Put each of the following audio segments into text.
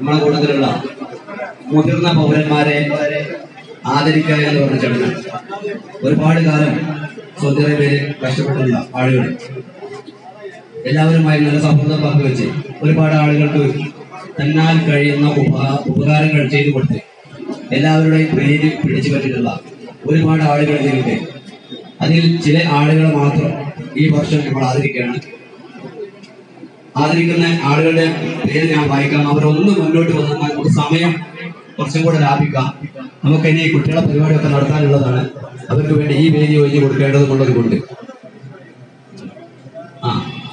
നമ്മുടെ കൂട്ടത്തിലുള്ള മുതിർന്ന പൗരന്മാരെ ആദരിക്കുക എന്ന് പറഞ്ഞ ചടങ്ങ് ഒരുപാട് കാലം സൗദി അറേബ്യയിൽ കഷ്ടപ്പെട്ടുള്ള ആളുകൾ എല്ലാവരുമായി നല്ല സൗഹൃദം പങ്കുവെച്ച് ഒരുപാട് ആളുകൾക്ക് തന്നാൽ കഴിയുന്ന ഉപഹാ ഉപകാരങ്ങൾ ചെയ്തു കൊടുത്ത് എല്ലാവരുടെയും പേര് പിടിച്ചു പറ്റിയിട്ടുള്ള ഒരുപാട് ആളുകൾ ഇതിലുണ്ട് അതിൽ ചില ആളുകൾ മാത്രം ഈ വർഷം നമ്മൾ ആദരിക്കുകയാണ് ആദരിക്കുന്ന ആളുകളുടെ പേര് ഞാൻ വായിക്കാം അവർ ഒന്ന് മുന്നോട്ട് വന്നാൽ നമുക്ക് സമയം കുറച്ചും കൂടെ ലാഭിക്കാം നമുക്ക് ഇനി കുട്ടികളെ പരിപാടിയൊക്കെ നടത്താനുള്ളതാണ് അവർക്ക് വേണ്ടി ഈ വേദി ഒഴിഞ്ഞു കൊടുക്കേണ്ടത് കൊണ്ടത് കൊണ്ട് ആ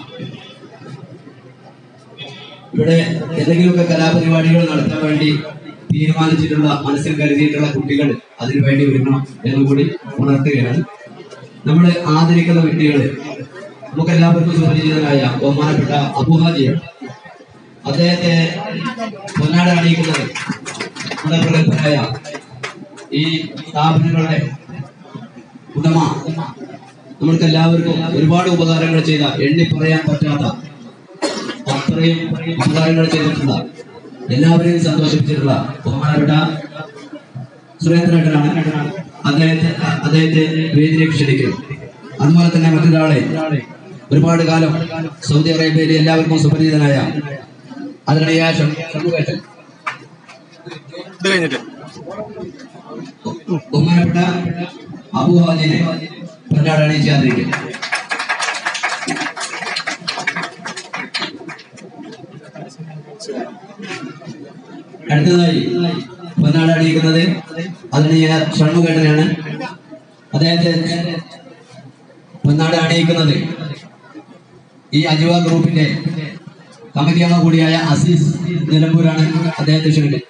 ഇവിടെ എന്തെങ്കിലുമൊക്കെ കലാപരിപാടികൾ നടത്താൻ വേണ്ടി തീരുമാനിച്ചിട്ടുള്ള മനസ്സിൽ കരുതിയിട്ടുള്ള കുട്ടികൾ അതിനു വേണ്ടി വരണം എന്നുകൂടി ഉണർത്തുകയാണ് നമ്മൾ ആദരിക്കുന്ന വ്യക്തികള് നമുക്ക് എല്ലാവർക്കും സുപരിചിതനായ ബഹുമാനപ്പെട്ട അബുഹാജിയാണ് അദ്ദേഹത്തെ പൊന്നാട അണിയിക്കുന്നത് നമ്മുടെ പ്രഗത്ഭനായ ഈ സ്ഥാപനങ്ങളുടെ ഉടമ നമ്മൾക്ക് എല്ലാവർക്കും ഒരുപാട് ഉപകാരങ്ങൾ ചെയ്ത എണ്ണി പറയാൻ പറ്റാത്ത അത്രയും ഉപകാരങ്ങൾ ചെയ്തിട്ടുള്ള എല്ലാവരെയും സന്തോഷിപ്പിച്ചിട്ടുള്ള ബഹുമാനപ്പെട്ട സുരേന്ദ്രേട്ടനാണ് അദ്ദേഹത്തെ അദ്ദേഹത്തെ വേദിയിലേക്ക് ക്ഷണിക്കുന്നു അതുപോലെ തന്നെ മറ്റൊരാളെ ഒരുപാട് കാലം സൗദി അറേബ്യയിൽ എല്ലാവർക്കും സുപരിചിതനായ അതിനിടെ ഷൺമുഖേട്ടൻ ഇത് കഴിഞ്ഞിട്ട് ബഹുമാനപ്പെട്ട അബുഹാജിനെ പൊന്നാടണി ചെയ്യാതിരിക്കും അടുത്തതായി പൊന്നാട് അണിയിക്കുന്നത് അതിന് ഞാൻ ഷൺമുഖേട്ടനാണ് അദ്ദേഹത്തെ പൊന്നാട് അണിയിക്കുന്നത് ഈ അജുവ ഗ്രൂപ്പിന്റെ കമ്മിറ്റി അംഗം കൂടിയായ അസീസ് നിലമ്പൂരാണ് അദ്ദേഹത്തെ ക്ഷണിക്കുന്നത്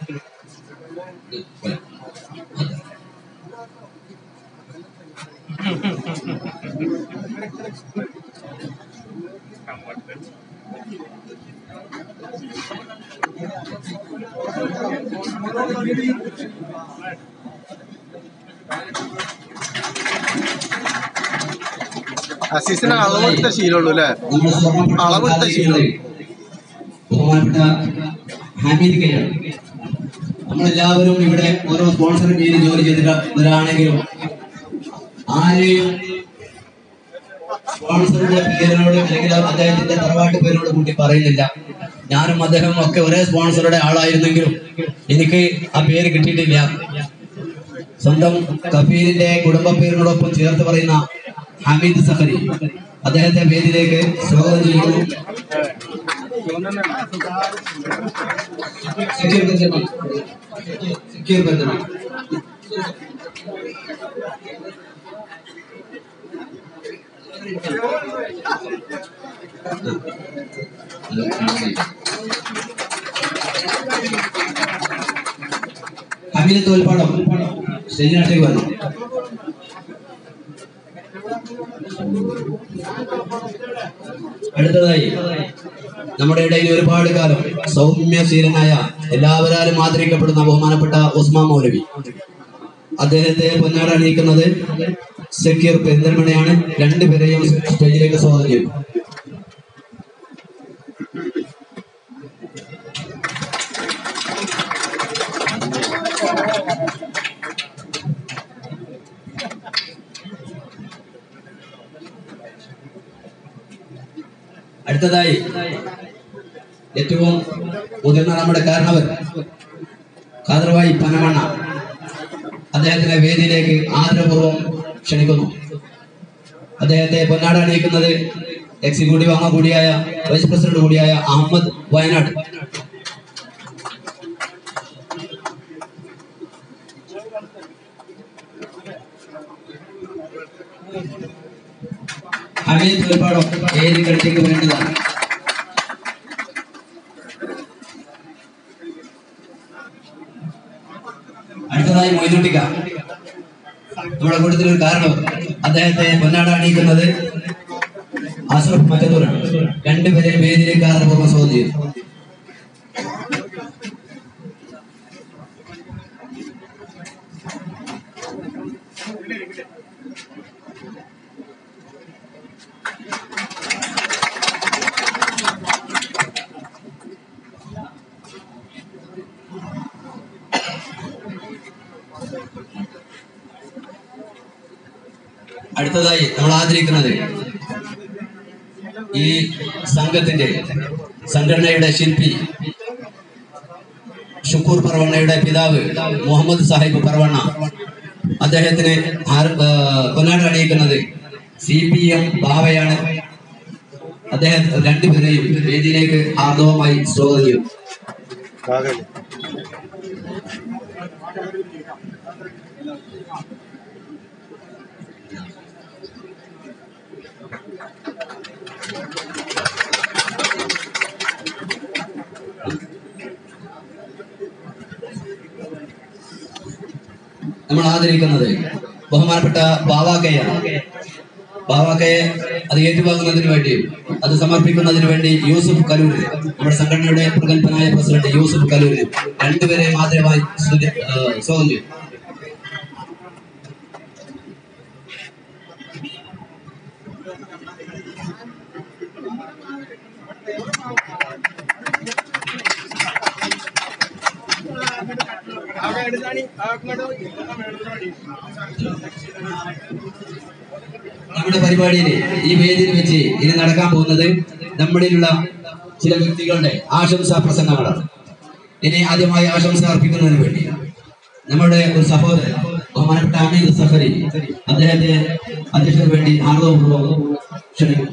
അസീസിന് അളവെടുത്ത ശീലമുള്ളൂ അല്ലേ നമ്മുടെ സ്വർണ്ണ അളവെടുത്ത ശീലം. ബഹുമാനപ്പെട്ട ഹമീദ് കയ്യാണ് നമ്മളെല്ലാവരും ഇവിടെ ഓരോ സ്പോൺസറും ചെയ്ത് ജോലി ചെയ്തിട്ടവരാണെങ്കിലും ആരെയും സ്പോൺസറുടെ പേരിനോട് അല്ലെങ്കിൽ അദ്ദേഹത്തിന്റെ തറവാട്ട് പേരിനോട് കൂട്ടി പറയുന്നില്ല ഞാനും അദ്ദേഹം ഒക്കെ ഒരേ സ്പോൺസറുടെ ആളായിരുന്നെങ്കിലും എനിക്ക് ആ പേര് കിട്ടിയിട്ടില്ല സ്വന്തം കഫീലിന്റെ കുടുംബ പേരിനോടൊപ്പം ചേർത്ത് പറയുന്ന ഹമീദ് സഹരി അദ്ദേഹത്തെ പേരിലേക്ക് സ്വാഗതം ചെയ്യുന്നു സക്കീർ ബന്ധന സക്കീർ ബന്ധന ഹമീദ് തോൽപ്പാടം സ്റ്റേജിനകത്തേക്ക് വന്നു അടുത്തതായി നമ്മുടെ ഇടയിൽ ഒരുപാട് കാലം സൗമ്യശീലനായ എല്ലാവരാലും ആദരിക്കപ്പെടുന്ന ബഹുമാനപ്പെട്ട ഉസ്മാൻ മൗലവി അദ്ദേഹത്തെ പൊന്നാട അണിയിക്കുന്നത് സക്കീർ പെരിന്തൽമണയാണ് രണ്ടുപേരെയും സ്റ്റേജിലേക്ക് സ്വാഗതം ചെയ്യും അടുത്തതായി ഏറ്റവും മുതിർന്ന നമ്മുടെ കാരണവർ കാതർവായി പനമണ്ണ അദ്ദേഹത്തിന്റെ വേദിയിലേക്ക് ആദരപൂർവ്വം ക്ഷണിക്കുന്നു അദ്ദേഹത്തെ പൊന്നാട അണിയിക്കുന്നത് എക്സിക്യൂട്ടീവ് അംഗം കൂടിയായ വൈസ് പ്രസിഡന്റ് കൂടിയായ അഹമ്മദ് വയനാട് ഹമീദ് ഒരുപാടോ ഏത് കളിലേക്ക് വേണ്ടതാണ് അടുത്തതായി മൊയ്തുട്ടിക്ക നമ്മുടെ കൂട്ടത്തിൽ ഒരു കാരണം അദ്ദേഹത്തെ പൊന്നാട അണിയിക്കുന്നത് അഷ്റഫ് മറ്റത്തൂരാണ് രണ്ടുപേരെ വേദിയിലേക്ക് ആദരപൂർവ്വം സ്വാഗതം ചെയ്തു അടുത്തതായി നമ്മൾ ആദരിക്കുന്നത് ഈ സംഘത്തിന്റെ സംഘടനയുടെ ശില്പി ഷുക്കൂർ പർവണ്ണയുടെ പിതാവ് മുഹമ്മദ് സാഹിബ് പർവണ്ണ അദ്ദേഹത്തിന് ആർ- ആ, പൊന്നാട അണിയിക്കുന്നത് സി പി എം ബാവയാണ് അദ്ദേഹം രണ്ടുപേരെയും വേദിയിലേക്ക് ആർദവമായി സ്വാഗതം ചെയ്യും ഭാഗല്ലേ നമ്മൾ ആദരിക്കുന്നത് ബഹുമാനപ്പെട്ട ബാവാക്കയാണ് ബാവാക്കയെ അത് ഏറ്റുവാങ്ങുന്നതിന് വേണ്ടിയും അത് സമർപ്പിക്കുന്നതിന് വേണ്ടി യൂസുഫ് കലൂര് നമ്മുടെ സംഘടനയുടെ പ്രഗത്ഭനായ പ്രസിഡന്റ് യൂസുഫ് കലൂര് രണ്ടുപേരെയും ആദരമായി സ്തുതി- ആ, സ്വാഗതം ചെയ്യും നമ്മുടെ പരിപാടിയിൽ ഈ വേദിയിൽ വെച്ച് ഇനി നടക്കാൻ പോകുന്നത് നമ്മളിലുള്ള ചില വ്യക്തികളുടെ ആശംസാ പ്രസംഗങ്ങളാണ് ഇനി ആദ്യമായി ആശംസ അർപ്പിക്കുന്നതിന് വേണ്ടി നമ്മുടെ ഒരു സഹോദരൻ ബഹുമാനപ്പെട്ട അമീദ് സഫരി അദ്ദേഹത്തെ അധ്യക്ഷന് വേണ്ടി ആർദവപൂർവ്വം ക്ഷണിക്കും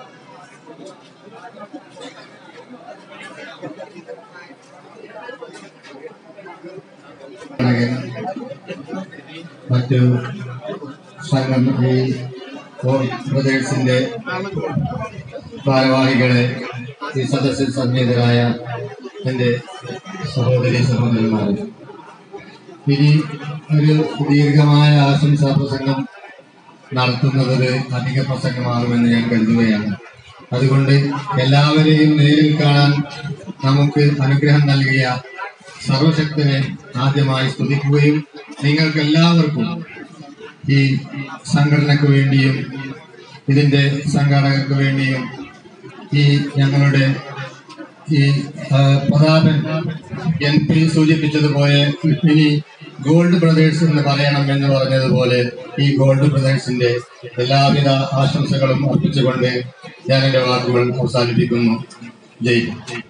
മറ്റു സംഘം ഈ കോൾ ബ്രദേഴ്സിന്റെ ഭാരവാഹികളെ ഈ സദസ്സിൽ സന്നിഹിതരായ എൻ്റെ സഹോദരി സഹോദരന്മാരെ ഇനി ഒരു ദീർഘമായ ആശംസാ പ്രസംഗം നടത്തുന്നത് ഒരു അധിക പ്രസംഗമാകുമെന്ന് ഞാൻ കരുതുകയാണ് അതുകൊണ്ട് എല്ലാവരെയും നേരിൽ കാണാൻ നമുക്ക് അനുഗ്രഹം നൽകിയ സർവശക്തനെ ആദ്യമായി സ്തുതിക്കുകയും നിങ്ങൾക്ക് എല്ലാവർക്കും ഈ സംഘടനയ്ക്ക് വേണ്ടിയും ഇതിന്റെ സംഘാടകർക്ക് വേണ്ടിയും ഈ ഞങ്ങളുടെ ഈ ആ, പ്രതാപൻ എൻ പി സൂചിപ്പിച്ചതുപോലെ ഇനി ഗോൾഡ് ബ്രദേഴ്സ് എന്ന് പറയണം എന്ന് പറഞ്ഞതുപോലെ ഈ ഗോൾഡ് ബ്രദേഴ്സിന്റെ എല്ലാവിധ ആശംസകളും അർപ്പിച്ചുകൊണ്ട് ഞാൻ എന്റെ വാക്കുകൾ അവസാനിപ്പിക്കുന്നു ജയ്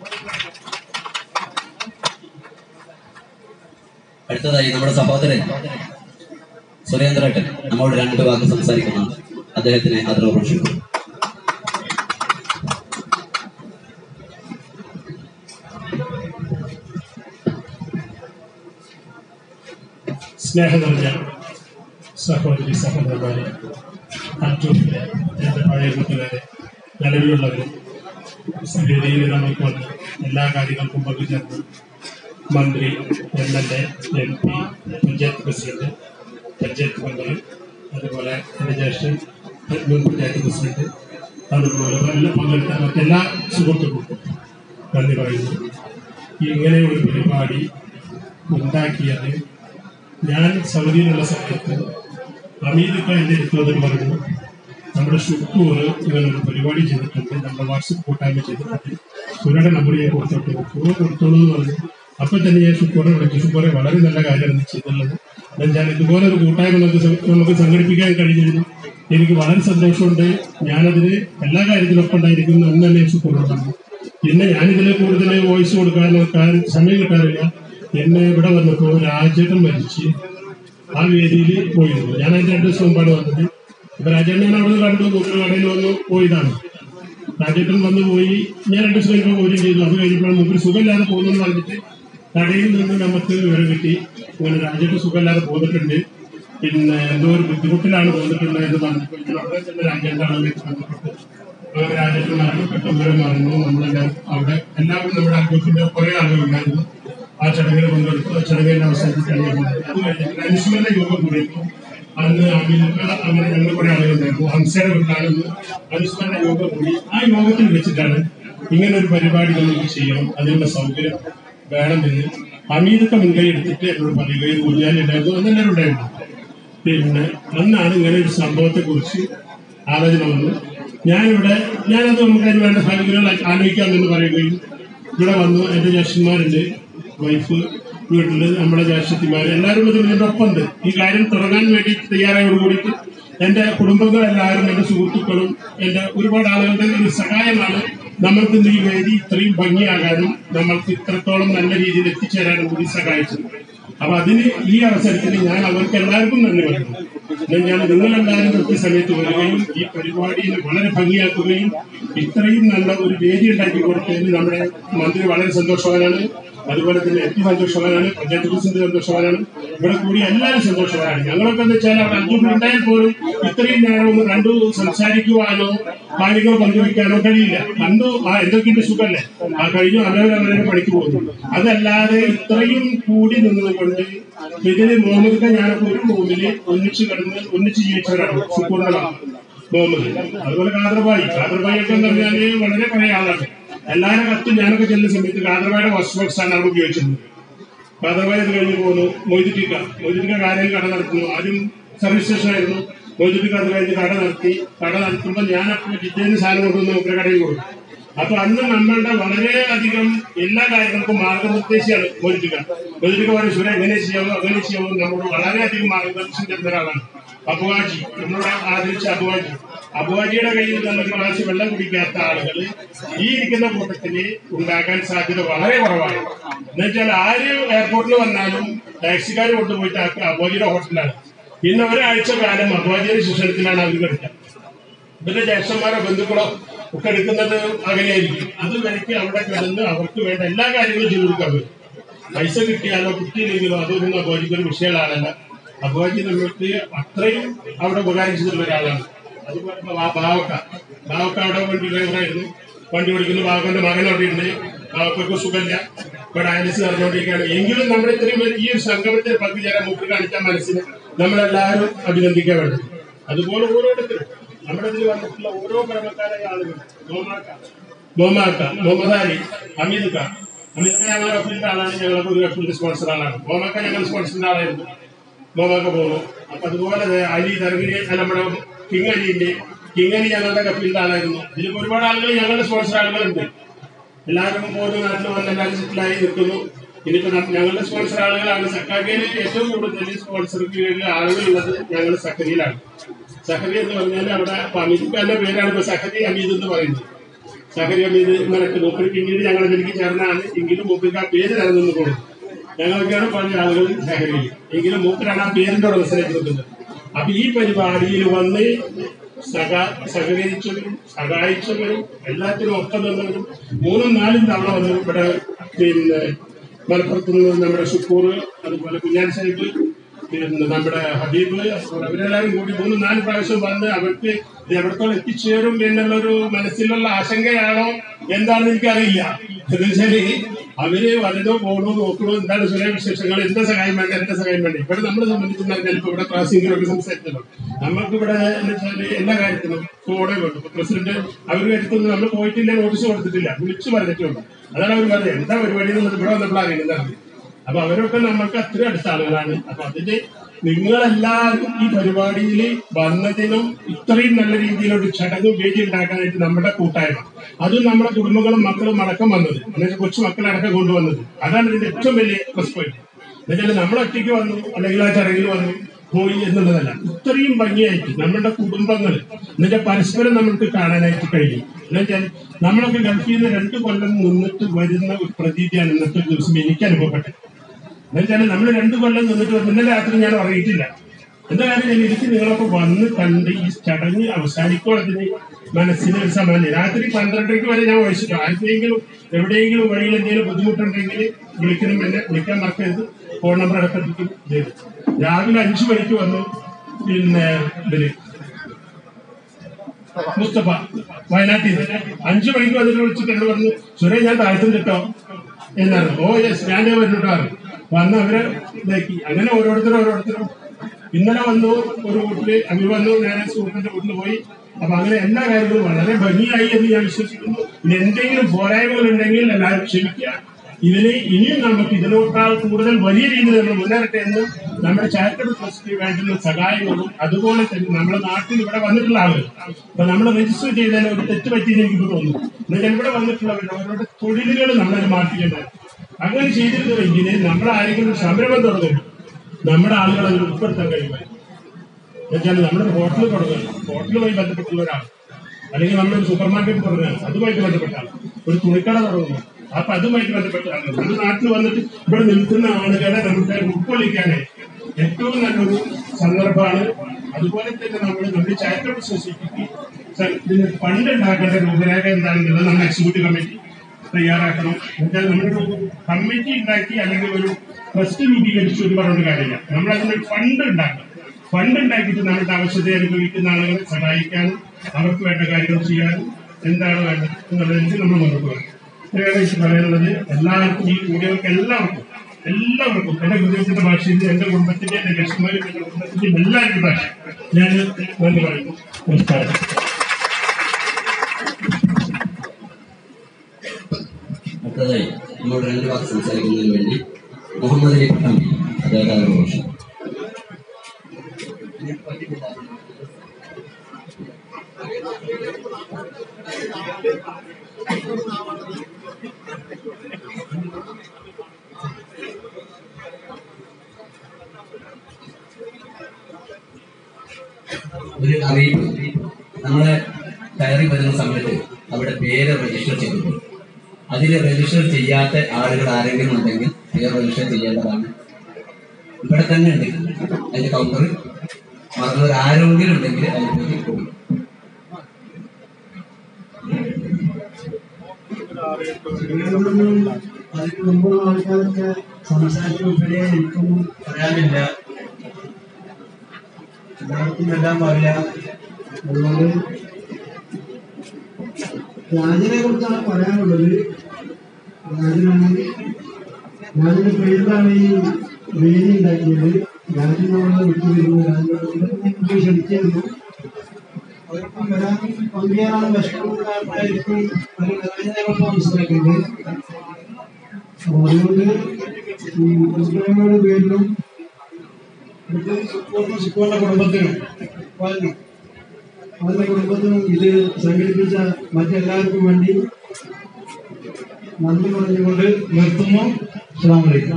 അടുത്തതായി നമ്മുടെ സഹോദരൻ സുരേന്ദ്രേട്ടൻ നമ്മോട് രണ്ട് വാക്ക് സംസാരിക്കണം അദ്ദേഹത്തിന് ആദരവ് ക്ഷണിക്കും സ്നേഹം നിറഞ്ഞ സഹോദരി സഹോദരന്മാരെ അറ്റൂരിലെ എൻ്റെ പഴയ കൂട്ടുകാരെ നിലവിലുള്ളവരും വേദിയിൽ നമുക്ക് വന്ന് എല്ലാ കാര്യങ്ങൾക്കും പങ്കുചേർന്ന് മന്ത്രി M L A M P panchayat president panchayat member അതുപോലെ എൻ്റെ ജ്യേഷ്ഠൻ മുൻ പഞ്ചായത്ത് പ്രസിഡന്റ് അതുപോലെ എല്ലാം പങ്കെടുത്ത മറ്റെല്ലാ സുഹൃത്തുക്കൾക്കും നന്ദി പറയുന്നു ഇങ്ങനെ ഒരു പരിപാടി ഉണ്ടാക്കിയത് ഞാൻ സൗദിയിലുള്ള സമയത്ത് അമീദൊക്കെ എൻ്റെ അടുത്ത് വന്നിട്ട് പറഞ്ഞു നമ്മുടെ ഷുക്കൂർ ഇങ്ങനൊരു പരിപാടി ചെയ്തിട്ടുണ്ട് നമ്മുടെ വാട്സപ്പ് കൂട്ടായ്മ ചെയ്തിട്ടുണ്ട് സുരയുടെ നമ്പർ ഞാൻ കൊടുത്തോട്ട് ഷുക്കൂർ കൊടുത്തോളൂ എന്ന് പറഞ്ഞു അപ്പോൾ തന്നെ ഞാൻ ഷുക്കൂറെ വിളിച്ചു ഷുക്കൂറെ വളരെ നല്ല കാര്യമാണ് നീ ചെയ്തുള്ളത് എന്നാൽ ഞാൻ ഇതുപോലെ ഒരു കൂട്ടായ്മ നമുക്ക് സം- നമുക്ക് സംഘടിപ്പിക്കാൻ കഴിഞ്ഞിരുന്നു എനിക്ക് വളരെ സന്തോഷമുണ്ട് ഞാനതിന് എല്ലാ കാര്യത്തിലും ഒപ്പം ഉണ്ടായിരിക്കുന്നു എന്ന് തന്നെ ഷുക്കൂറോട് പറഞ്ഞു പിന്നെ ഞാനിതിൽ കൂടുതൽ വോയിസ് കൊടുക്കാനോ കാര്യം സമയം കിട്ടാറില്ല എന്നെ ഇവിടെ വന്നപ്പോൾ രാജേട്ടൻ മരിച്ച് ആ വേദിയിൽ പോയിരുന്നു ഞാൻ അതിന്റെ രണ്ട് ദിവസം മുമ്പാണ് വന്നത് അപ്പൊ രാജേട്ടൻ അവിടെ കണ്ടു മൂപ്പര് കടയിൽ വന്നു പോയതാണ് രാജേട്ടൻ വന്നു പോയി ഞാൻ രണ്ട് ദിവസം കഴിയുമ്പോൾ പോരും ചെയ്തു അത് കഴിഞ്ഞപ്പോൾ മൂപ്പര് സുഖമില്ലാതെ പോകുന്നു പറഞ്ഞിട്ട് കടയിൽ നിന്ന് നമുക്ക് വിവരം കിട്ടി ഇങ്ങനെ രാജേട്ടൻ സുഖമില്ലാതെ പോന്നിട്ടുണ്ട് പിന്നെ എന്തോ ഒരു ബുദ്ധിമുട്ടിലാണ് പോന്നിട്ടുള്ളത് എന്ന് പറഞ്ഞപ്പോൾ ഞാൻ അവിടെ തന്നെ രാജേട്ടനാണ് ബന്ധപ്പെട്ട് അങ്ങനെ രാജേട്ടൻ മരണപ്പെട്ട വിവരം പറഞ്ഞു നമ്മളെല്ലാം അവിടെ എല്ലാവരും നമ്മുടെ അംഗത്തിന്റെ കുറെ ആളുകളുണ്ടായിരുന്നു ആ ചടങ്ങിൽ പങ്കെടുത്തു ആ ചടങ്ങിന്റെ അവസാനത്തിലാണ് ഞാൻ വന്നത്. അത് കഴിഞ്ഞിട്ട് അനുസ്മരണ യോഗം കൂടിയപ്പോൾ അന്ന് അമീൽക്ക അങ്ങനെ ഞങ്ങൾ കുറെ ആളുകളുണ്ടായിരുന്നു ഹംസയുടെ വീട്ടിലാണെന്ന് അനുസ്മരണ യോഗം കൂടി ആ യോഗത്തിൽ വെച്ചിട്ടാണ് ഇങ്ങനെ ഒരു പരിപാടി നമുക്ക് ചെയ്യണം അതിനുള്ള സൗകര്യം വേണമെന്ന് അമീദൊക്കെ മുൻകൈ എടുത്തിട്ട് എന്നോട് പറയുകയും കുഞ്ഞാലുണ്ടായിരുന്നു എന്നെല്ലാവരും ഉണ്ടായിരുന്നു പിന്നെ അന്നാണ് ഇങ്ങനെ ഒരു സംഭവത്തെ കുറിച്ച് ആലോചന വന്നു ഞാനിവിടെ ഞാനത് നമുക്ക് അതിന് വേണ്ട സാഹചര്യങ്ങൾ ആലോചിക്കാമെന്ന് പറയുകയും ഇവിടെ വന്നു എൻ്റെ ജ്യേഷ്ഠന്മാരുണ്ട് വൈഫ് വീട്ടില് നമ്മുടെ ജ്യേഷ്ഠത്തിമാര് എല്ലാവരും ഇതിൽ ഇതിന്റെ ഒപ്പമുണ്ട് ഈ കാര്യം തുടങ്ങാൻ വേണ്ടി തയ്യാറായോട് കൂടിയിട്ട് എന്റെ കുടുംബങ്ങളെല്ലാവരും എന്റെ സുഹൃത്തുക്കളും എന്റെ ഒരുപാട് ആളുകളുടെ ഒരു സഹായമാണ് നമ്മൾക്ക് ഇന്ന് ഈ വേദി ഇത്രയും ഭംഗിയാകാനും നമ്മൾക്ക് ഇത്രത്തോളം നല്ല രീതിയിൽ എത്തിച്ചേരാനും കൂടി സഹായിച്ചത് അപ്പൊ അതിന് ഈ അവസരത്തിൽ ഞാൻ അവർക്ക് എല്ലാവർക്കും നന്ദി പറയുന്നു എന്നാൽ ഞാൻ നിങ്ങളെല്ലാവരും കൃത്യസമയത്ത് വരികയും ഈ പരിപാടിയിൽ വളരെ ഭംഗിയാക്കുകയും ഇത്രയും നല്ല ഒരു വേദി ഉണ്ടാക്കി കൊടുത്തതിന് നമ്മുടെ മന്ത്രി വളരെ സന്തോഷവാനാണ് അതുപോലെ തന്നെ എത്തി സന്തോഷവാനാണ് പഞ്ചായത്ത് പ്രസിഡന്റ് സന്തോഷവാനാണ് ഇവിടെ കൂടി എല്ലാവരും സന്തോഷവാനാണ് ഞങ്ങളൊക്കെ എന്ന് വെച്ചാൽ അവിടെ അഞ്ചു ഉണ്ടായാൽ പോലും ഇത്രയും നേരം ഒന്ന് കണ്ടു സംസാരിക്കുവാനോ കാര്യങ്ങൾ പങ്കുവെക്കാനോ കഴിയില്ല കണ്ടു ആ എന്തൊക്കെയുണ്ട് സുഖല്ലേ ആ കഴിഞ്ഞു അവരവരവരെ പണിക്ക് പോകുന്നു അതല്ലാതെ ഇത്രയും കൂടി നിന്നതുകൊണ്ട് ഇതിന് മുഹമ്മദ് ഖാൻ ഞാനൊക്കെ ഒരു റൂമില് ഒന്നിച്ച് കിടന്ന് ഒന്നിച്ച് ജീവിച്ചവരാണ് സുക്കൂറിന്റെ മുഹമ്മദ് അതുപോലെ കാദർബായി കാദർബായി ഒക്കെ എന്ന് പറഞ്ഞാല് വളരെ പഴയ ആളാണ് എല്ലാവരും കത്തും ഞാനൊക്കെ ചെല്ലുന്ന സമയത്ത് കാദർബായുടെ ഫസ്റ്റ് ബോക്സ് ആണ് അവിടെ ഉപയോഗിച്ചിരുന്നത് കാദർബായി അത് കഴിഞ്ഞ് പോകുന്നു മൊയ്തുട്ടിക്ക മൊയ്തുട്ടിക്ക കാര്യം കട നടത്തുന്നു ആദ്യം സർവീസ് സ്റ്റേഷൻ ആയിരുന്നു മൊയ്തുട്ടിക്ക അത് കഴിഞ്ഞ് കട നടത്തി കട നടത്തുമ്പോൾ ഞാൻ അപ്പോൾ ജിദ്ദയിൽ സാധനം കൊണ്ടുവന്ന് മൂപ്പര കടയിൽ കൊടുക്കും അപ്പൊ അന്ന് നമ്മളുടെ വളരെയധികം എല്ലാ കാര്യങ്ങൾക്കും മാർഗനിർദ്ദേശിയാണ് മൊയ്തുട്ടിക്ക മൊയ്തുട്ടിക്ക പറയും സുര എങ്ങനെ ചെയ്യാമോ അങ്ങനെ ചെയ്യാമോ നമ്മളോട് വളരെയധികം മാർഗദർശനം തരുന്ന ഒരാളാണ് അബുവാജി നമ്മളോട് ആദരിച്ച അബുവാജി അബുവാജിയുടെ കയ്യിൽ നിന്ന് ഒരു ഗ്ലാസ് വെള്ളം കുടിക്കാത്ത ആളുകൾ ഈ ഇരിക്കുന്ന കൂട്ടത്തില് ഉണ്ടാകാൻ സാധ്യത വളരെ കുറവാണ് എന്നുവെച്ചാൽ ആര് എയർപോർട്ടിൽ വന്നാലും ടാക്സിക്കാർ കൊണ്ടുപോയിട്ട് ആക്കുക അബുവാജിയുടെ ഹോട്ടലിലാണ് പിന്നെ ഒരാഴ്ച കാലം അബുവാജിയുടെ ശിക്ഷണത്തിലാണ് അവർ കിടക്കുക ഇവരുടെ ജ്യേഷ്ഠന്മാരോ ബന്ധുക്കളോ ഒക്കെ എടുക്കുന്നത് അങ്ങനെയായിരിക്കും അത് വരയ്ക്ക് അവിടെ കിടന്ന് അവർക്ക് വേണ്ട എല്ലാ കാര്യങ്ങളും ചെയ്തു കൊടുക്കാൻ പറ്റും പൈസ കിട്ടിയാലോ കിട്ടിയില്ലെങ്കിലോ അതൊന്നും അബോജിക്ക് ഒരു വിഷയമുള്ളതല്ല അബോജി നമ്മൾക്ക് അത്രയും അവിടെ ഉപകാരം ചെയ്തിട്ടുള്ള ഒരാളാണ് അതുപോലെ ഇപ്പൊ ബാ- ബാവക്ക ബാവക്ക അവിടെ വണ്ടി ഡ്രൈവറായിരുന്നു വണ്ടി ഓടിക്കുന്ന ബാവക്കന്റെ മകൻ അവിടെ ഉണ്ട് ബാവക്കൊക്കെ സുഖമില്ല ഇവിടെ ഡയാലിസ് നടന്നുകൊണ്ടിരിക്കുകയാണ് എങ്കിലും നമ്മുടെ ഇത്രയും പേര് ഈ ഒരു സംഗമത്തിൽ പങ്കുചേരാൻ മുമ്പ് കാണിച്ച മനസ്സിന് നമ്മളെല്ലാവരും അഭിനന്ദിക്കാൻ വേണ്ടത് അതുപോലെ ഓരോരുത്തരും നമ്മുടെ ഇതിൽ വന്നിട്ടുള്ള ഓരോ പരമക്കാരായ ആളുകൾ നോമാക്ക നോമാക്ക മുഹമ്മദ് അലി അമീദ് ഖാൻ അമീദ് ഖാൻ ഞങ്ങളുടെ കഫിലിന്റെ ആളാണ് ഞങ്ങൾക്ക് ഒരു കഫിലിന്റെ സ്പോൺസർ ആളാണ് മോമാക്ക ഞങ്ങൾ സ്പോൺസറിന്റെ ആളായിരുന്നു മോമാക്ക പോകുന്നു അപ്പൊ അതുപോലെ ദേ അലി ദർഗിനി അല്ല നമ്മുടെ കിങ് അലിന്റെ കിങ് അലി ഞങ്ങളുടെ കഫിലിന്റെ ആളായിരുന്നു ഇതിൽ ഒരുപാട് ആളുകൾ ഞങ്ങളുടെ സ്പോൺസർ ആളുകളുണ്ട് എല്ലാവരും ഓരോ നാട്ടിൽ വന്ന് എല്ലാവരും സെറ്റിലായി നിൽക്കുന്നു ഇനിയിപ്പോ നം- ഞങ്ങളുടെ സ്പോൺസർ ആളുകളാണ് സക്കാരിയിൽ ഏറ്റവും കൂടുതൽ സ്പോൺസർക്ക് വേണ്ടി ആളുകളുള്ളത് ഞങ്ങൾ സക്കരിയിലാണ് സഹരി എന്ന് പറഞ്ഞാൽ അവിടെ ഇപ്പൊ അമീദ് ഖാന്റെ പേരാണ് ഇപ്പൊ സഹരി അമീദ് എന്ന് പറയുന്നത് സഹരി അമീദ് എന്നൊക്കെ മൂപ്പര് പിന്നീട് ഞങ്ങൾ ഇതിലേക്ക് ചേർന്നാണ് എങ്കിലും മൂപ്പർക്ക് ആ പേര് നിലനിന്ന് കൊടുക്കും ഞങ്ങളൊക്കെയാണ് പറഞ്ഞ ആളുകൾ സഹരി എങ്കിലും മൂപ്പരാണ് ആ പേരിന്റെ ഉടമസ്ഥലേക്ക് നിൽക്കുന്നത് അപ്പൊ ഈ പരിപാടിയിൽ വന്ന് സഹ സഹകരിച്ചവരും സഹായിച്ചവരും എല്ലാത്തിനും ഒപ്പം നിന്നവരും മൂന്നും നാലും തവണ വന്നു ഇവിടെ പിന്നെ മലപ്പുറത്ത് നിന്ന് നമ്മുടെ ഷുക്കൂർ അതുപോലെ കുഞ്ഞാൻ സാഹിബ് പിന്നെ നമ്മുടെ ഹബീബ് അവരെല്ലാവരും കൂടി മൂന്ന് നാല് പ്രാവശ്യം വന്ന് അവർക്ക് ഇത് എവിടത്തോളം എത്തിച്ചേരും എന്നുള്ളൊരു മനസ്സിലുള്ള ആശങ്കയാണോ എന്താണെന്ന് എനിക്കറിയില്ല എന്ന് വെച്ചാല് അവര് വലുതോ പോകണോ നോക്കണോ എന്താണ് സുരേ വിശേഷങ്ങൾ എന്താ സഹായം വേണ്ട എന്താ സഹായം വേണ്ട ഇവിടെ നമ്മളെ സംബന്ധിച്ച് പറഞ്ഞാൽ ഇപ്പൊ ഇവിടെ ക്ലാസ്സിങ്ങിലൊക്കെ സംസാരിച്ചല്ലോ നമുക്ക് ഇവിടെ എന്ന് വെച്ചാല് എല്ലാ കാര്യത്തിനും ഫോണേ വേണ്ടു ഇപ്പൊ പ്രസിഡന്റ് അവർ വരുത്തുന്നത് നമ്മൾ പോയിട്ടില്ല നോട്ടീസ് കൊടുത്തിട്ടില്ല വിളിച്ചു പറഞ്ഞിട്ടുണ്ട് അതാണ് അവർ പറഞ്ഞത് എന്താ പരിപാടി എന്നുള്ളത് ഇവിടെ വന്നപ്പോൾ അറിയുന്നതാണ് അപ്പൊ അവരൊക്കെ നമ്മൾക്ക് അത്ര അടുത്ത ആളുകളാണ് അപ്പൊ അതിന് നിങ്ങളെല്ലാവരും ഈ പരിപാടിയിൽ വന്നതിനും ഇത്രയും നല്ല രീതിയിലൊരു ചടങ്ങ് വേദി ഉണ്ടാക്കാനായിട്ട് നമ്മുടെ കൂട്ടായ്മ അതും നമ്മുടെ കുടുംബങ്ങളും മക്കളും അടക്കം വന്നത് എന്നുവെച്ചാൽ കൊച്ചു മക്കളടക്കം കൊണ്ടുവന്നത് അതാണ് ഇതിന്റെ ഏറ്റവും വലിയ പ്ലസ് പോയിന്റ് എന്നുവെച്ചാൽ നമ്മൾ ഒറ്റയ്ക്ക് വന്നു അല്ലെങ്കിൽ ആ ചടങ്ങിൽ വന്നു പോയി എന്നുള്ളതല്ല ഇത്രയും ഭംഗിയായിട്ട് നമ്മുടെ കുടുംബങ്ങൾ എന്നുവെച്ചാൽ പരസ്പരം നമുക്ക് കാണാനായിട്ട് കഴിയും എന്നുവെച്ചാൽ നമ്മളൊക്കെ ഗൾഫിൽ നിന്ന് രണ്ട് കൊല്ലം നിന്നിട്ട് വരുന്ന ഒരു പ്രതീതിയാണ് ഇന്നത്തെ ദിവസം എനിക്ക് അനുഭവപ്പെട്ടത് എന്നുവെച്ചാൽ നമ്മൾ രണ്ടു കൊല്ലം നിന്നിട്ട് വന്നു. ഇന്നലെ രാത്രി ഞാൻ ഉറങ്ങിയിട്ടില്ല എന്താ കാര്യം ഞാൻ എനിക്ക് നിങ്ങളൊക്കെ വന്ന് കണ്ട് ഈ ചടങ്ങ് അവസാനിക്കോളത്തിന് മനസ്സിന് ഒരു സമാനം രാത്രി പന്ത്രണ്ടരയ്ക്ക് വരെ ഞാൻ വഹിച്ചിട്ടു ആർക്കെങ്കിലും എവിടെയെങ്കിലും വഴിയിൽ എന്തെങ്കിലും ബുദ്ധിമുട്ടുണ്ടെങ്കിൽ വിളിക്കണം എന്നെ വിളിക്കാൻ മറക്കരുത് ഫോൺ നമ്പർ അടക്കത്തിക്കും ചെയ്തു രാവിലെ അഞ്ചു മണിക്ക് വന്നു പിന്നെ ഇതില് മുസ്തഫ വയനാട്ടിൽ നിന്ന് അഞ്ചു മണിക്ക് വന്നിട്ട് വിളിച്ചിട്ട് എന്നോട് പറഞ്ഞു സുരേ ഞാൻ താഴ്ത്തും കിട്ടോ എന്നാണ് ഓ യെസ് ഞാൻ വരുന്നുണ്ടാറ് വന്ന് അവരെ ഇതാക്കി അങ്ങനെ ഓരോരുത്തരും ഓരോരുത്തരും ഇന്നലെ വന്നു ഒരു വീട്ടില് അവർ വന്നു നേരെ സുഹൃത്തിന്റെ വീട്ടിൽ പോയി അപ്പൊ അങ്ങനെ എല്ലാ കാര്യങ്ങളും വളരെ ഭംഗിയായി എന്ന് ഞാൻ വിശ്വസിക്കുന്നു ഇനി എന്തെങ്കിലും പോരായ്മകൾ ഉണ്ടെങ്കിൽ എല്ലാവരും ക്ഷമിക്കുക ഇതിന് ഇനിയും നമുക്ക് ഇതിനേക്കാൾ കൂടുതൽ വലിയ രീതിയിൽ നമ്മൾ മുന്നേറട്ടെ എന്ന് നമ്മുടെ ചാരിറ്റബിൾ ട്രസ്റ്റിന് വേണ്ടുന്ന സഹായങ്ങളും അതുപോലെ തന്നെ നമ്മുടെ നാട്ടിൽ ഇവിടെ വന്നിട്ടുള്ള ആളുകൾ ഇപ്പൊ നമ്മൾ രജിസ്റ്റർ ചെയ്തതിന് ഒരു തെറ്റ് പറ്റിയെന്ന് എനിക്ക് തോന്നുന്നു എന്നാൽ ഇവിടെ വന്നിട്ടുള്ളവരുടെ അവരുടെ തൊഴിലുകൾ നമ്മളത് മാറ്റിയിട്ടുണ്ടായിരുന്നു അങ്ങനെ ചെയ്തിരുന്നുവെങ്കിൽ നമ്മൾ ആരെങ്കിലും ഒരു സംരംഭം തുടങ്ങും നമ്മുടെ ആളുകൾ അതിൽ ഉൾപ്പെടുത്താൻ കഴിയുമായിരുന്നു എന്നുവെച്ചാൽ നമ്മളൊരു ഹോട്ടൽ തുടങ്ങുകയാണ് ഹോട്ടലുമായി ബന്ധപ്പെട്ടുള്ള ഒരാൾ അല്ലെങ്കിൽ നമ്മളൊരു സൂപ്പർ മാർക്കറ്റ് തുടങ്ങുകയാണ് അതുമായിട്ട് ബന്ധപ്പെട്ട ആൾ ഒരു തുണിക്കട തുടങ്ങുന്നു അപ്പൊ അതുമായിട്ട് ബന്ധപ്പെട്ട ആളുകൾ ഒരു നാട്ടിൽ വന്നിട്ട് ഇവിടെ നിൽക്കുന്ന ആളുകളെ നമുക്ക് ഉൾക്കൊള്ളിക്കാനായി ഏറ്റവും നല്ലൊരു സന്ദർഭമാണ് അതുപോലെ തന്നെ നമ്മൾ നമ്മുടെ ചാരിറ്റബിൾ സൊസൈറ്റിക്ക് സ- ഇതിന് ഫണ്ട് ഉണ്ടാക്കേണ്ട രൂപരേഖ എന്താണെന്നുള്ളത് നമ്മൾ എക്സിക്യൂട്ടീവ് കമ്മിറ്റി തയ്യാറാക്കണം എന്നുവെച്ചാൽ നമ്മളൊരു കമ്മിറ്റി ഉണ്ടാക്കി അല്ലെങ്കിൽ ഒരു ട്രസ്റ്റ് രൂപീകരിച്ചു എന്ന് പറഞ്ഞ കാര്യമില്ല നമ്മൾ അതിനൊരു ഫണ്ട് ഉണ്ടാക്കണം ഫണ്ട് ഉണ്ടാക്കിയിട്ട് നമ്മുടെ ആവശ്യത അനുഭവിക്കുന്ന ആളുകളെ സഹായിക്കാനും അവർക്ക് വേണ്ട കാര്യങ്ങൾ ചെയ്യാനും എന്താണ് വേണ്ടത് എന്നുള്ളതിലേക്ക് നമ്മൾ മുന്നോട്ട് വരണം ഇത്രയാണ് എനിക്ക് പറയാനുള്ളത് എല്ലാവർക്കും ഈ കൂടിയവർക്ക് എല്ലാവർക്കും എല്ലാവർക്കും എന്റെ കുടുംബത്തിന്റെ ഭാഷയിൽ എന്റെ കുടുംബത്തിന്റെ എന്റെ ഗസ്റ്റുമാരും എന്റെ കുടുംബത്തിന്റെയും എല്ലാവരുടെയും ഭാഷ ഞാൻ നന്ദി പറയുന്നു നമസ്കാരം അടുത്തതായി നമ്മോട് രണ്ട് വാക്ക് സംസാരിക്കുന്നതിന് വേണ്ടി മുഹമ്മദ് അലി പട്ടാമ്പി അദ്ദേഹം ഘോഷം ഒരു അറിയിപ്പ് നമ്മളെ കയറി വരുന്ന സമയത്ത് അവിടെ പേര് രജിസ്റ്റർ ചെയ്തിട്ടുണ്ട് അതിൽ രജിസ്റ്റർ ചെയ്യാത്ത ആളുകൾ ആരെങ്കിലും ഉണ്ടെങ്കിൽ പേര് രജിസ്റ്റർ ചെയ്യേണ്ടതാണ് ഇവിടെ തന്നെ ഉണ്ട് അതിന്റെ കൗണ്ടർ മറന്നവർ ആരെങ്കിലും ഉണ്ടെങ്കിൽ അതിൽ പോയി കൊടുക്കും അതിന് മുമ്പുള്ള ആൾക്കാരൊക്കെ സംസാരിച്ചപ്പോഴേ എനിക്കൊന്നും പറയാനില്ല എല്ലാവർക്കും എല്ലാം പറയാം അതുകൊണ്ട് രാജനെ കുറിച്ചാണ് പറയാനുള്ളത് രാജനാണ് രാജന്റെ പേരിലാണ് ഈ വേദി ഉണ്ടാക്കിയത് രാജനോട് വിട്ടുവരുന്നു രാജനോട് ക്ഷണിച്ചിരുന്നു അവർക്കും വരാൻ പങ്കുചേരാൻ വിഷമമുണ്ടായിട്ടായിരിക്കും ഒരു രാജനെയൊക്കെ മനസ്സിലാക്കുന്നത് അപ്പൊ അതുകൊണ്ട് ഈ മുസ്ലിങ്ങളുടെ പേരിലും ഇത് സുക്കൂറിനും സുക്കൂറിന്റെ കുടുംബത്തിനും വാങ്ങി അവരുടെ കുടുംബത്തിനും ഇത് സംഘടിപ്പിച്ച മറ്റെല്ലാവർക്കും വേണ്ടി നന്ദി പറഞ്ഞുകൊണ്ട് നിർത്തുന്നു അസ്സാം വലൈക്കും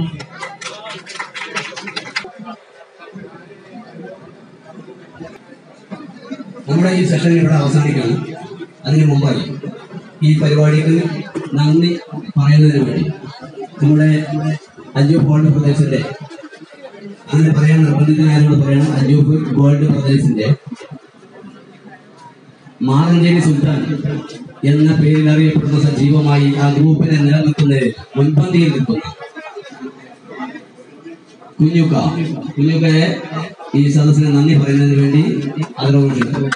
നമ്മുടെ ഈ സെഷൻ ഇവിടെ അവസാനിക്കുകയാണ് അതിന് മുമ്പായി ഈ പരിപാടിക്ക് നന്ദി പറയുന്നതിന് വേണ്ടി നമ്മുടെ അഞ്ചു ഗോൾഡ് പ്രദേശത്തിന്റെ അങ്ങനെ പറയാൻ നിർബന്ധിതനായതുകൊണ്ട് പറയണം അഞ്ചൂപ്പ് ഗോൾഡ് പ്രദേശത്തിന്റെ മാറഞ്ചേരി സുൽത്താൻ എന്ന പേരിൽ അറിയപ്പെടുന്ന സജീവമായി ആ ഗ്രൂപ്പിനെ നിലനിർത്തുന്നതിൽ മുൻപന്തിയിൽ നിൽക്കുന്ന കുഞ്ഞുക്ക കുഞ്ഞുക്കയെ ഈ സദസ്സിന് നന്ദി പറയുന്നതിന് വേണ്ടി ആദരവുണ്ട്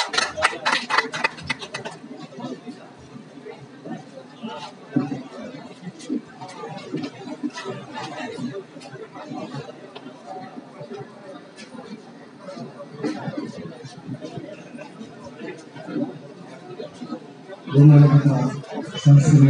ബഹുമാനപ്പെട്ട സദസ്സിനെ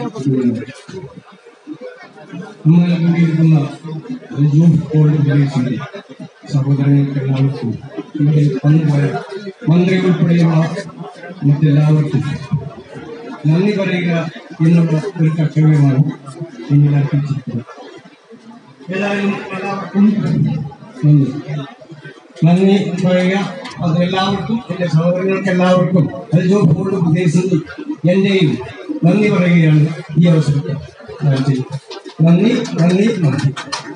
നമ്മളെ കൂടിയിരിക്കുന്ന റിജൂഫ് കോൾഡ് വില്ലേജിന്റെ സഹോദരങ്ങൾക്ക് എല്ലാവർക്കും ഇവിടെ വന്നുപോയ മന്ത്രി ഉൾപ്പെടെയുള്ള മറ്റെല്ലാവർക്കും നന്ദി പറയുക എന്നുള്ള ഒരു കർത്തവ്യമാണ് നിങ്ങൾ അർപ്പിച്ചിരിക്കുന്നത് ഏതായാലും എല്ലാവർക്കും നന്ദി നന്ദി പറയുക അത് എല്ലാവർക്കും എന്റെ സഹോദരങ്ങൾക്ക് എല്ലാവർക്കും അൽജോ ഫോർഡ് പ്രദേശത്ത് എന്റെയും നന്ദി പറയുകയാണ് ഈ അവസരത്തിൽ ഞാൻ ചെയ്യുന്നത് നന്ദി നന്ദി നന്ദി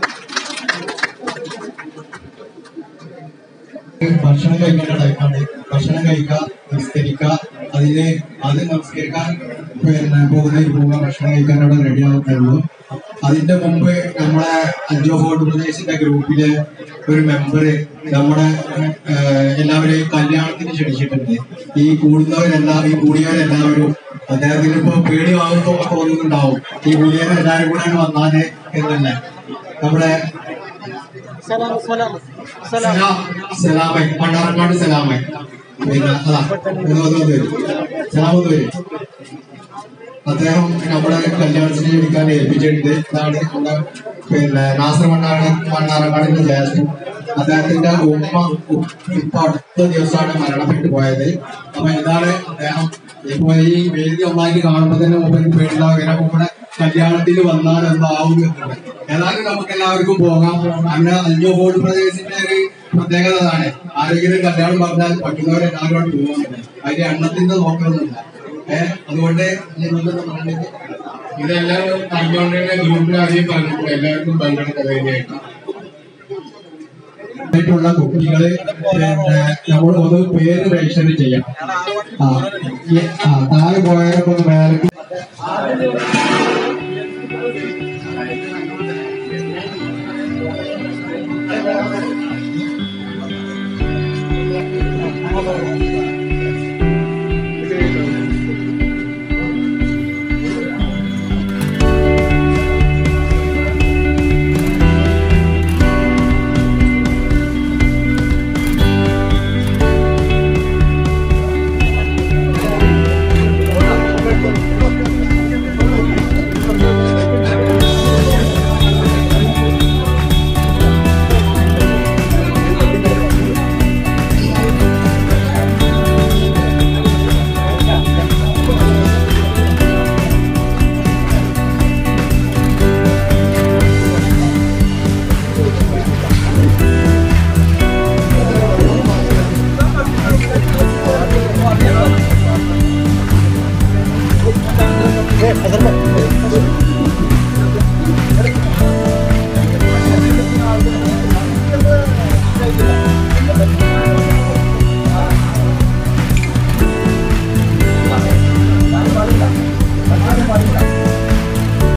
ഭക്ഷണം കഴിക്കേണ്ട ടൈപ്പാണ് ഭക്ഷണം കഴിക്കുക നിസ്കരിക്കുക അതിന് അത് നമസ്കരിക്കാൻ പിന്നെ പോകുന്നതിന് പോവുക ഭക്ഷണം കഴിക്കാൻ അവിടെ റെഡി ആവത്തേ ഉള്ളൂ അതിന്റെ മുമ്പ് നമ്മളെ അഞ്ചോ ഫോർട്ട് പ്രദേശിന്റെ ഗ്രൂപ്പിലെ ഒരു മെമ്പർ നമ്മുടെ ഏഹ്, എല്ലാവരെയും കല്യാണത്തിന് ക്ഷണിച്ചിട്ടുണ്ട് ഈ കൂടുന്നവരെല്ലാം ഈ കൂടിയവരെല്ലാവരും അദ്ദേഹത്തിന് ഇപ്പൊ പേടിയാകുമ്പോ തോന്നുന്നുണ്ടാവും ഈ കൂടിയവരെല്ലാവരും കൂടെ വന്നാല് എന്നല്ലേ നമ്മുടെ സലാം സലാമെ പണ്ടാറക്കാട് സലാമെ പിന്നെ അതാ ഒന്ന് ഒന്ന് വരും സലാം ഒന്ന് വരും അദ്ദേഹം നമ്മുടെ കല്യാണത്തിന് ക്ഷണിക്കാൻ ഏൽപ്പിച്ചിട്ടുണ്ട് ഇതാണ് നമ്മുടെ പിന്നെ നാസർ മണ്ണാണ് മണ്ണാറക്കാടിന്റെ ജ്യേഷ്ഠൻ അദ്ദേഹത്തിന്റെ ഉമ്മ ഉ- ഇപ്പൊ അടുത്ത ദിവസമാണ് മരണപ്പെട്ടു പോയത് അപ്പൊ ഇതാണ് അദ്ദേഹം ഇപ്പൊ ഈ വേദി ഒന്നാക്കി കാണുമ്പോ തന്നെ മൂപ്പർക്ക് പേടില്ല ഇങ്ങനെ കൂടെ കല്യാണത്തിന് വന്നാൽ എന്താവും എന്നുള്ളത് ഏതായാലും നമുക്ക് എല്ലാവർക്കും പോകാം അങ്ങനെ അഞ്ചോകോട് പ്രദേശത്തിന്റെ ഒരു പ്രത്യേകത അതാണ് ആരെങ്കിലും കല്യാണം പറഞ്ഞാൽ പറ്റുന്നവരെല്ലാവരും അവിടെ പോകുന്നുണ്ട് അതിന്റെ എണ്ണത്തിന്റെ നോക്കണമെന്നില്ല ഏഹ് അതുകൊണ്ട് ഇതൊന്നും പറഞ്ഞിട്ട് ഇതെല്ലാം പറഞ്ഞുകൊണ്ടുതന്നെ ഗ്രൂപ്പിൽ ആദ്യം പറഞ്ഞിട്ടുണ്ട് എല്ലാവർക്കും പങ്കെടുക്കാൻ കഴിഞ്ഞായിട്ട് ആയിട്ടുള്ള കുട്ടികള് പിന്നെ നമ്മൾ ഒന്ന് പേര് രജിസ്റ്റർ ചെയ്യാം ആ ഈ- ആ താഴെ പോയാലൊക്കെ ഒന്ന് മേലേക്ക്